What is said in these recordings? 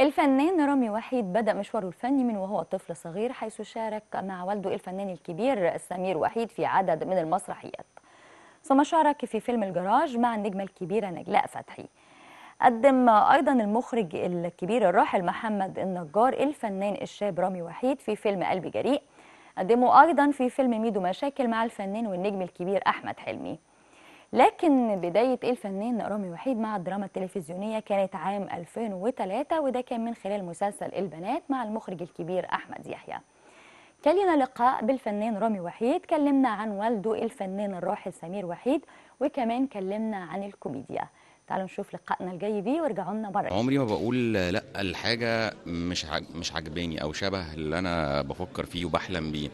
الفنان رامي وحيد بدأ مشواره الفني من وهو طفل صغير حيث شارك مع والده الفنان الكبير سمير وحيد في عدد من المسرحيات ثم شارك في فيلم الجراج مع النجمة الكبيرة نجلاء فتحي قدم أيضا المخرج الكبير الراحل محمد النجار الفنان الشاب رامي وحيد في فيلم قلبي جريء قدمه أيضا في فيلم ميدو مشاكل مع الفنان والنجم الكبير أحمد حلمي لكن بداية الفنان رامي وحيد مع الدراما التلفزيونية كانت عام 2003 وده كان من خلال مسلسل البنات مع المخرج الكبير أحمد يحيى كان لنا لقاء بالفنان رامي وحيد كلمنا عن والده الفنان الراحل سمير وحيد وكمان كلمنا عن الكوميديا تعالوا نشوف لقائنا الجاي بيه وارجعوا لنا بره عمري ما بقول لا الحاجة مش عج... مش عجباني أو شبه اللي أنا بفكر فيه وبحلم بيه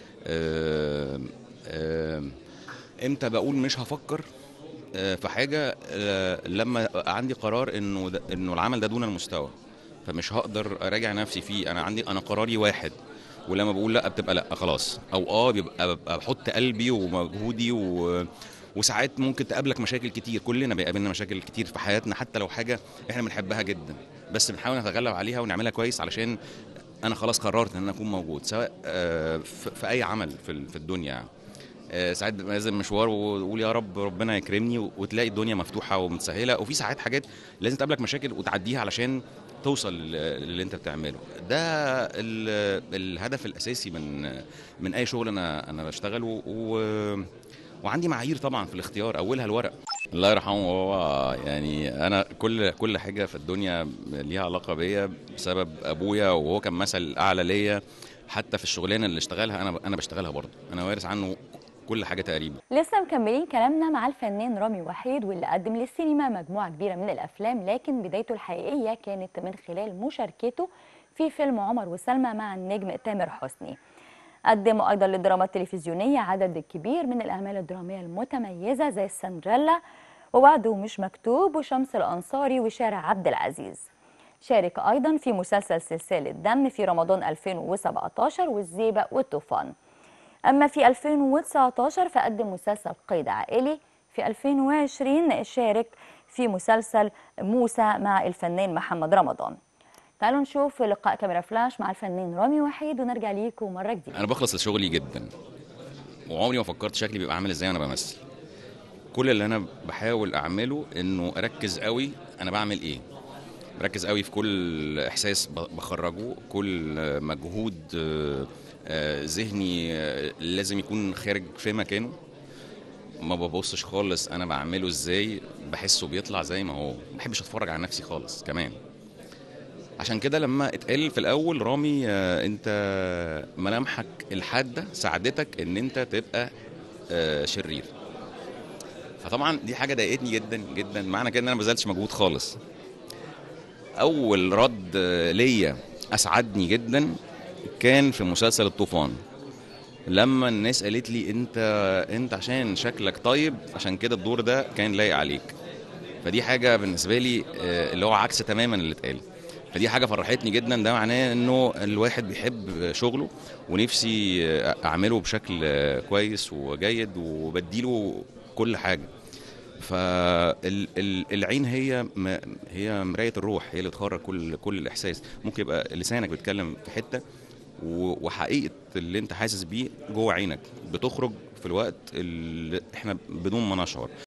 آم، آم، امتى بقول مش هفكر آه، في حاجة آه، لما عندي قرار انه ده انه العمل ده دون المستوى فمش هقدر اراجع نفسي فيه انا عندي انا قراري واحد ولما بقول لا بتبقى لا خلاص او اه بيبقى ببقى بحط قلبي ومجهودي و وساعات ممكن تقابلك مشاكل كتير كلنا بيقابلنا مشاكل كتير في حياتنا حتى لو حاجه احنا بنحبها جدا بس بنحاول نتغلب عليها ونعملها كويس علشان انا خلاص قررت ان انا اكون موجود سواء آه، في في اي عمل في ال- في الدنيا يعني. آه، ساعات ببقى نازل مشوار وتقول يا رب ربنا يكرمني وتلاقي الدنيا مفتوحه ومتسهله وفي ساعات حاجات لازم تقابلك مشاكل وتعديها علشان توصل للي انت بتعمله ده ال- الهدف الاساسي من من اي شغل انا انا بشتغله و وعندي معايير طبعا في الاختيار اولها الورق الله يرحمه هو يعني انا كل كل حاجه في الدنيا ليها علاقه بيا بسبب ابويا وهو كان مثل اعلى ليا حتى في الشغلانه اللي اشتغلها انا انا بشتغلها برضه انا وارث عنه كل حاجه تقريبا لسه مكملين كلامنا مع الفنان رامي وحيد واللي قدم للسينما مجموعة كبيرة من الأفلام لكن بدايته الحقيقية كانت من خلال مشاركته في فيلم عمر وسلمى مع النجم تامر حسني قدم أيضا للدراما التلفزيونية عدد كبير من الأعمال الدرامية المتميزة زي السندريلا ووعده مش مكتوب وشمس الأنصاري وشارع عبد العزيز شارك أيضا في مسلسل سلسلة دم في رمضان 2017 والزيبق والطوفان أما في 2019 فقدم مسلسل قيد عائلي في 2020 شارك في مسلسل موسى مع الفنان محمد رمضان تعالوا نشوف لقاء كاميرا فلاش مع الفنان رامي وحيد ونرجع ليكم مرة جديدة انا بخلص لشغلي جدا وعمري ما فكرت شكلي بيبقى عامل ازاي وانا بمثل كل اللي انا بحاول اعمله انه اركز قوي انا بعمل ايه بركز قوي في كل احساس ب- بخرجه كل آه، مجهود آه، آه، ذهني آه، لازم يكون خارج في مكانه ما ببصش خالص انا بعمله ازاي بحسه بيطلع زي ما هو ما بحبش اتفرج على نفسي خالص كمان عشان كده لما اتقال في الاول رامي آه، انت ملامحك الحاده ساعدتك ان انت تبقى آه، شرير فطبعا دي حاجه ضايقتني جدا جدا معنى كده ان انا ما بذلتش مجهود خالص اول رد آه، ليا اسعدني جدا كان في مسلسل الطوفان لما الناس قالت لي انت انت عشان شكلك طيب عشان كده الدور ده كان لايق عليك فدي حاجه بالنسبه لي آه، اللي هو عكس تماما اللي اتقال فدي حاجه فرحتني جدا ده معناه انه الواحد بيحب شغله ونفسي آه، اعمله بشكل آه، كويس وجيد وبديله كل حاجه فالعين هي م- هي مرايه الروح هي اللي بتخرج كل كل الاحساس ممكن يبقى لسانك بيتكلم في حته و- وحقيقه اللي انت حاسس بيه جوه عينك بتخرج في الوقت اللي احنا بدون ما نشعر